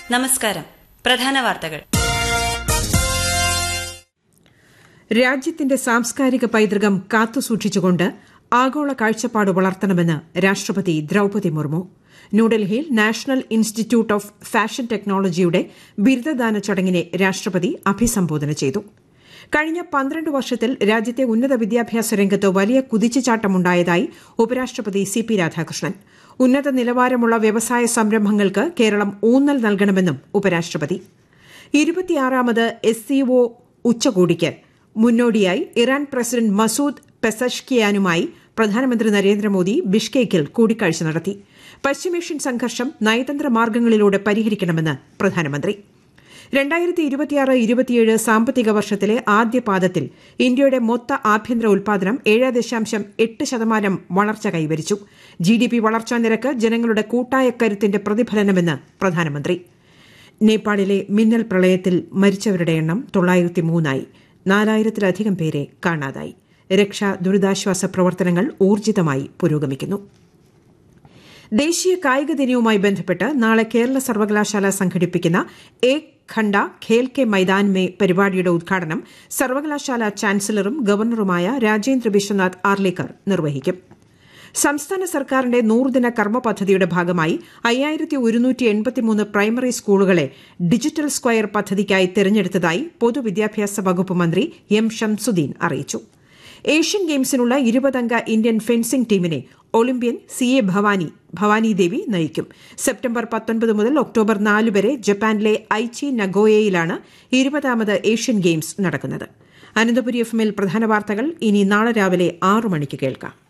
നമസ്കാരം പ്രധാന വാർത്തകൾ രാജ്യത്തിന്റെ സാംസ്കാരിക പൈതൃകം കാത്തുസൂക്ഷിച്ചുകൊണ്ട് ആഗോള കാഴ്ചപ്പാട് വളർത്തണമെന്ന് രാഷ്ട്രപതി ദ്രൌപതി മുർമു ന്യൂഡൽഹിയിൽ നാഷണൽ ഇൻസ്റ്റിറ്റ്യൂട്ട് ഓഫ് ഫാഷൻ ടെക്നോളജിയുടെ ബിരുദദാന ചടങ്ങിനെ രാഷ്ട്രപതി അഭിസംബോധന ചെയ്തു കഴിഞ്ഞ പന്ത്രണ്ട് വർഷത്തിൽ രാജ്യത്തെ ഉന്നത വിദ്യാഭ്യാസ രംഗത്ത് വലിയ കുതിച്ചുചാട്ടമുണ്ടായതായി ഉപരാഷ്ട്രപതി സി പി രാധാകൃഷ്ണൻ ഉന്നത നിലവാരമുള്ള വ്യവസായ സംരംഭങ്ങൾക്ക് കേരളം ഊന്നൽ നൽകണമെന്നും ഉപരാഷ്ട്രപതി ഇരുപത്തിയാറാമത് എസ് സിഒ ഉച്ചകോടിക്ക് മുന്നോടിയായി ഇറാൻ പ്രസിഡന്റ് മസൂദ് പെസഷ്കിയാനുമായി പ്രധാനമന്ത്രി നരേന്ദ്രമോദി ബിഷ്കേക്കിൽ കൂടിക്കാഴ്ച നടത്തി പശ്ചിമേഷ്യൻ സംഘർഷം നയതന്ത്ര മാർഗങ്ങളിലൂടെ പരിഹരിക്കണമെന്ന് പ്രധാനമന്ത്രി രണ്ടായിരത്തി ഇരുപത്തിയാറ് ഇരുപത്തിയേഴ് സാമ്പത്തിക വർഷത്തിലെ ആദ്യ പാദത്തിൽ ഇന്ത്യയുടെ മൊത്ത ആഭ്യന്തര ഉൽപാദനം ഏഴ് ദശാംശം എട്ട് ശതമാനം വളർച്ച കൈവരിച്ചു ജി ഡി പി വളർച്ചാ നിരക്ക് ജനങ്ങളുടെ കൂട്ടായ കരുത്തിന്റെ പ്രതിഫലനമെന്ന് പ്രധാനമന്ത്രി നേപ്പാളിലെ മിന്നൽ പ്രളയത്തിൽ മരിച്ചവരുടെ എണ്ണം തൊള്ളായിരത്തി മൂന്നായി നാലായിരത്തിലധികം പേരെ കാണാതായി രക്ഷാ ദുരിതാശ്വാസ പ്രവർത്തനങ്ങൾ ഊർജിതമായി പുരോഗമിക്കുന്നു ദേശീയ കായിക ദിനവുമായി ബന്ധപ്പെട്ട് നാളെ കേരള സർവകലാശാല സംഘടിപ്പിക്കുന്ന ഏക് ഖണ്ഡ ഖേൽ കെ മൈതാൻ മേ പരിപാടിയുടെ ഉദ്ഘാടനം സർവകലാശാല ചാൻസലറും ഗവർണറുമായ രാജേന്ദ്ര വിശ്വനാഥ് ആർലേക്കർ നിർവഹിക്കും സംസ്ഥാന സർക്കാരിന്റെ നൂറുദിന കർമ്മ പദ്ധതിയുടെ ഭാഗമായി അയ്യായിരത്തി ഒരുന്നൂറ്റി എൺപത്തിമൂന്ന് പ്രൈമറി സ്കൂളുകളെ ഡിജിറ്റൽ സ്ക്വയർ പദ്ധതിക്കായി തെരഞ്ഞെടുത്തതായി പൊതുവിദ്യാഭ്യാസ വകുപ്പ് മന്ത്രി എം ഷംസുദ്ദീൻ അറിയിച്ചു ഏഷ്യൻ ഗെയിംസിനുള്ള ഇരുപതംഗ ഇന്ത്യൻ ഫെൻസിംഗ് ടീമിനെ Olympian C A Bhavani Bhavani Devi നയിക്കും സെപ്റ്റംബർ പത്തൊൻപത് മുതൽ ഒക്ടോബർ നാല് വരെ ജപ്പാനിലെ ഐച്ചി നഗോയയിലാണ് ഇരുപതാമത് ഏഷ്യൻ ഗെയിംസ് നടക്കുന്നത് അനന്തപുരി എഫ് എമ്മിൽ പ്രധാന വാർത്തകൾ ഇനി നാളെ രാവിലെ ആറു മണിക്ക് കേൾക്കാം